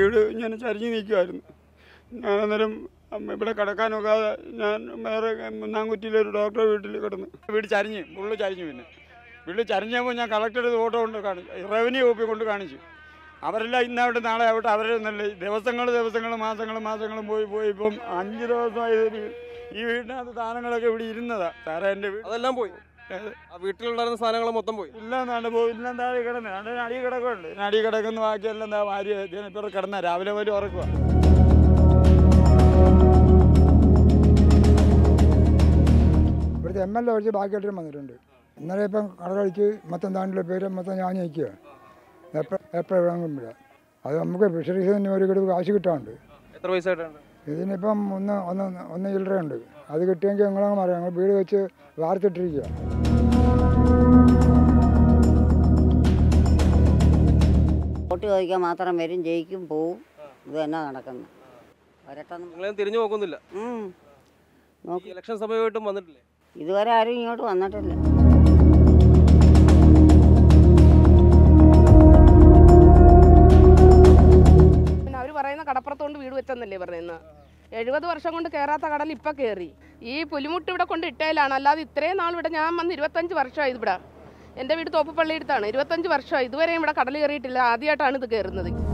വീട് ഇങ്ങനെ ചരിഞ്ഞ് നിൽക്കുമായിരുന്നു ഞാൻ അന്നേരം അമ്മ ഇവിടെ കിടക്കാനൊക്കാതെ ഞാൻ വേറെ മുന്നാങ്കുറ്റിയിലൊരു ഡോക്ടറെ വീട്ടിൽ കിടന്നു വീട് ചരിഞ്ഞ് ഫുള്ള് ചരിഞ്ഞു പിന്നെ വീട് ചരിഞ്ഞപ്പോൾ ഞാൻ കളക്ടറുടെ ഫോട്ടോ കൊണ്ട് കാണിച്ചു റവന്യൂ കോപ്പി കൊണ്ട് കാണിച്ചു അവരെല്ലാം ഇന്നാവട്ടെ നാളെ ആവട്ടെ അവരൊന്നല്ല ദിവസങ്ങൾ ദിവസങ്ങൾ മാസങ്ങൾ മാസങ്ങളും പോയി പോയി ഇപ്പം അഞ്ച് ദിവസമായി ഒരു ഈ വീടിനകത്ത് സാധനങ്ങളൊക്കെ ഇവിടെ ഇരുന്നതാ സാറേ എൻ്റെ വീട് അതെല്ലാം പോയി ആ വീട്ടിലുണ്ടായിരുന്ന സാധനങ്ങൾ മൊത്തം പോയി ഇല്ലാന്നാണ്ട് പോയി ഇല്ലാം താഴെ കിടന്ന് അതിൻ്റെ അടി കിടക്കുന്നുണ്ട് അടി കിടക്കുന്ന ബാക്കിയെല്ലാം എന്താ ഭാര്യ ഇപ്പോൾ കിടന്ന രാവിലെ പോലും ഉറക്കുക ഇവിടുത്തെ എം എൽ എ ഒഴിച്ച് ബാക്കിയായിട്ടും വന്നിട്ടുണ്ട് ഇന്നലെ ഇപ്പം കടകളിച്ച് മൊത്തം താണ്ടിലെ പേര് മൊത്തം ഞാൻ നിൽക്കുക എപ്പോഴും വേണമെങ്കിലും വിടാം അത് നമുക്ക് ഫിഷറീസിൽ നിന്ന് ഒരു കിടവ് കാശ് കിട്ടാറുണ്ട് എത്ര പൈസ ആയിട്ടുണ്ട് ഇതിനിപ്പം ഒന്ന് ഒന്ന് ഒന്ന് ചില്ലറയുണ്ട് അത് കിട്ടിയെങ്കിൽ നിങ്ങളങ്ങ് പറയാം ഞങ്ങൾ വീട് വെച്ച് വാർത്തിട്ടിരിക്കുക വോട്ട് ചോദിക്കാൻ മാത്രം വരും ജയിക്കും പോവും ഇത് തന്നെ നടക്കുന്നത് വരട്ടെന്ന് നിങ്ങളെയും തിരിഞ്ഞു നോക്കുന്നില്ല ഉം. ഈ നോക്ക് ഇലക്ഷൻ സമയമായിട്ടും വന്നിട്ടില്ലേ ഇതുവരെ ആരും ഇങ്ങോട്ട് വന്നിട്ടില്ല പിന്നെ അവർ പറയുന്ന കടപ്പുറത്തോണ്ട് വീട് വെച്ചെന്നല്ലേ പറയുന്നത് എഴുപത് വർഷം കൊണ്ട് കയറാത്ത കടൽ ഇപ്പം കയറി ഈ പുലിമുട്ട് ഇവിടെ കൊണ്ട് ഇട്ടേലാണ് അല്ലാതെ ഇത്രയും നാൾ ഇവിടെ ഞാൻ വന്ന് ഇരുപത്തഞ്ച് വർഷമായി ഇവിടെ എൻ്റെ വീട് തോപ്പുപള്ളിയെടുത്താണ് ഇരുപത്തഞ്ച് വർഷമായി ഇതുവരെയും ഇവിടെ കടൽ കയറിയിട്ടില്ല ആദ്യമായിട്ടാണ് ഇത് കയറുന്നത്